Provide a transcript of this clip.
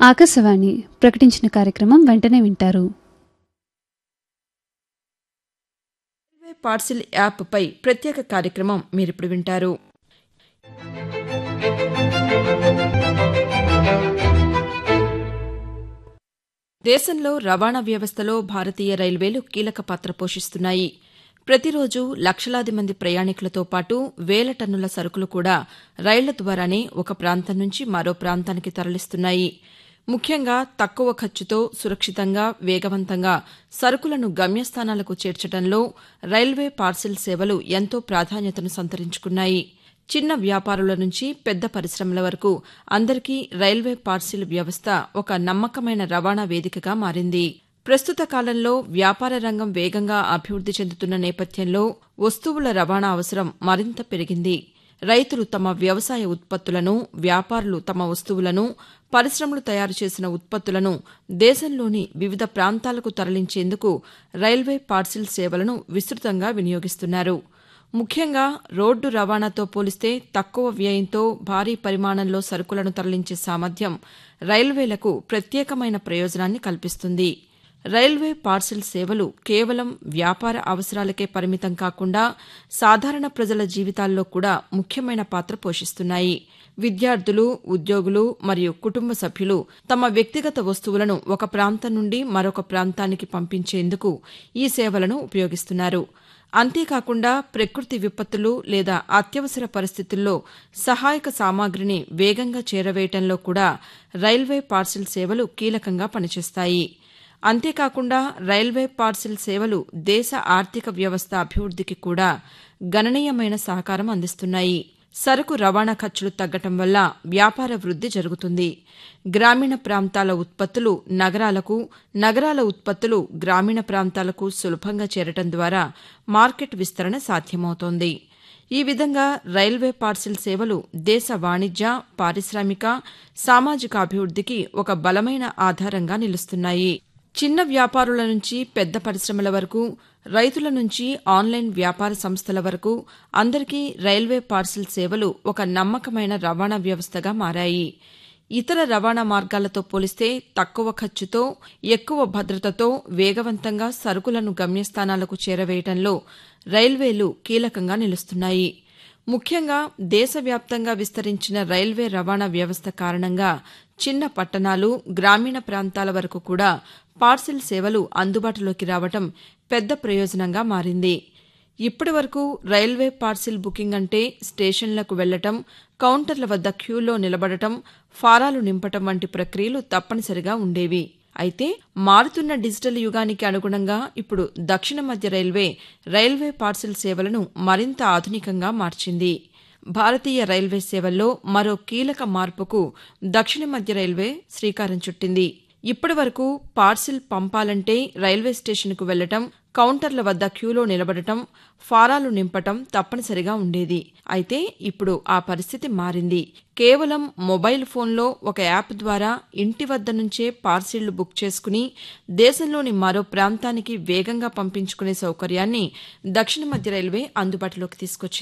ఆకాశవాణి ప్రకటించిన కార్యక్రమం వెంటనే వింటారు రైల్వే పార్సిల్ యాప్పై ప్రత్యేక కార్యక్రమం మీరిప్పుడు వింటారు దేశంలో రవాణా వ్యవస్థలో భారతీయ రైల్వేలు కీలక పాత్ర పోషిస్తున్నాయి ప్రతిరోజు లక్షలాది మంది ప్రయాణికులతో పాటు వేల టన్నుల సరుకులు కూడా రైళ్ల ద్వారానే ఒక ప్రాంతం నుంచి మరో ప్రాంతానికి తరలిస్తున్నాయి ముఖ్యంగా తక్కువ ఖర్చుతో సురక్షితంగా వేగవంతంగా సరుకులను గమ్యస్థానాలకు చేర్చడంలో రైల్వే పార్సిల్ సేవలు ఎంతో ప్రాధాన్యతను సంతరించుకున్నాయి చిన్న వ్యాపారుల నుంచి పెద్ద పరిశ్రమల వరకు అందరికీ రైల్వే పార్సిల్ వ్యవస్థ ఒక నమ్మకమైన రవాణా వేదికగా మారింది ప్రస్తుత కాలంలో వ్యాపార రంగం వేగంగా అభివృద్ది చెందుతున్న నేపథ్యంలో వస్తువుల రవాణా అవసరం మరింత పెరిగింది రైతులు తమ వ్యవసాయ ఉత్పత్తులను వ్యాపారులు తమ వస్తువులను పరిశ్రమలు తయారు చేసిన ఉత్పత్తులను దేశంలోని వివిధ ప్రాంతాలకు తరలించేందుకు రైల్వే పార్సిల్ సేవలను విస్తృతంగా వినియోగిస్తున్నారు ముఖ్యంగా రోడ్డు రవాణాతో పోలిస్తే తక్కువ వ్యయంతో భారీ పరిమాణంలో సరుకులను తరలించే సామర్థ్యం రైల్వేలకు ప్రత్యేకమైన ప్రయోజనాన్ని కల్పిస్తుంది రైల్వే పార్సిల్ సేవలు కేవలం వ్యాపార అవసరాలకే పరిమితం కాకుండా సాధారణ ప్రజల జీవితాల్లో కూడా ముఖ్యమైన పాత్ర పోషిస్తున్నాయి విద్యార్థులు ఉద్యోగులు మరియు కుటుంబ సభ్యులు తమ వ్యక్తిగత వస్తువులను ఒక ప్రాంతం నుండి మరొక ప్రాంతానికి పంపించేందుకు ఈ సేవలను ఉపయోగిస్తున్నారు అంతేకాకుండా ప్రకృతి విపత్తులు లేదా అత్యవసర పరిస్థితుల్లో సహాయక సామాగ్రిని వేగంగా చేరవేయటంలో కూడా రైల్వే పార్సిల్ సేవలు కీలకంగా పనిచేస్తాయి అంతేకాకుండా రైల్వే పార్సిల్ సేవలు దేశ ఆర్థిక వ్యవస్థ అభివృద్దికి కూడా గణనీయమైన సహకారం అందిస్తున్నాయి సరుకు రవాణా ఖర్చులు తగ్గటం వల్ల వ్యాపార వృద్ది జరుగుతుంది గ్రామీణ ప్రాంతాల ఉత్పత్తులు నగరాలకు నగరాల ఉత్పత్తులు గ్రామీణ ప్రాంతాలకు సులభంగా చేరటం ద్వారా మార్కెట్ విస్తరణ సాధ్యమవుతోంది ఈ విధంగా రైల్వే పార్సిల్ సేవలు దేశ వాణిజ్య పారిశ్రామిక సామాజిక అభివృద్దికి ఒక బలమైన ఆధారంగా నిలుస్తున్నాయి చిన్న వ్యాపారుల నుంచి పెద్ద పరిశ్రమల వరకు రైతుల నుంచి ఆన్లైన్ వ్యాపార సంస్థల వరకు అందరికీ రైల్వే పార్సిల్ సేవలు ఒక నమ్మకమైన రవాణా వ్యవస్థగా మారాయి ఇతర రవాణా మార్గాలతో పోలిస్తే తక్కువ ఖర్చుతో ఎక్కువ భద్రతతో వేగవంతంగా సరుకులను గమ్యస్థానాలకు చేరవేయడంలో రైల్వేలు కీలకంగా నిలుస్తున్నాయి ముఖ్యంగా దేశవ్యాప్తంగా విస్తరించిన రైల్వే రవాణా వ్యవస్థ కారణంగా చిన్న పట్టణాలు గ్రామీణ ప్రాంతాల వరకు కూడా పార్సిల్ సేవలు అందుబాటులోకి రావటం పెద్ద ప్రయోజనంగా మారింది ఇప్పటి వరకు రైల్వే పార్సిల్ బుకింగ్ అంటే స్టేషన్లకు వెళ్లటం కౌంటర్ల వద్ద క్యూలో నిలబడటం ఫారాలు నింపటం వంటి ప్రక్రియలు తప్పనిసరిగా ఉండేవి అయితే మారుతున్న డిజిటల్ యుగానికి అనుగుణంగా ఇప్పుడు దక్షిణ మధ్య రైల్వే రైల్వే పార్సిల్ సేవలను మరింత ఆధునికంగా మార్చింది భారతీయ రైల్వే సేవల్లో మరో కీలక మార్పుకు దక్షిణ మధ్య రైల్వే శ్రీకారం చుట్టింది ఇప్పటి వరకు పార్సిల్ పంపాలంటే రైల్వే స్టేషన్కు వెళ్లటం కౌంటర్ల వద్ద క్యూలో నిలబడటం ఫారాలు నింపటం తప్పనిసరిగా ఉండేది అయితే ఇప్పుడు ఆ పరిస్థితి మారింది కేవలం మొబైల్ ఫోన్లో ఒక యాప్ ద్వారా ఇంటి వద్ద నుంచే పార్సిళ్లు బుక్ చేసుకుని దేశంలోని మరో ప్రాంతానికి వేగంగా పంపించుకునే సౌకర్యాన్ని దక్షిణ మధ్య రైల్వే అందుబాటులోకి తీసుకొచ్చింది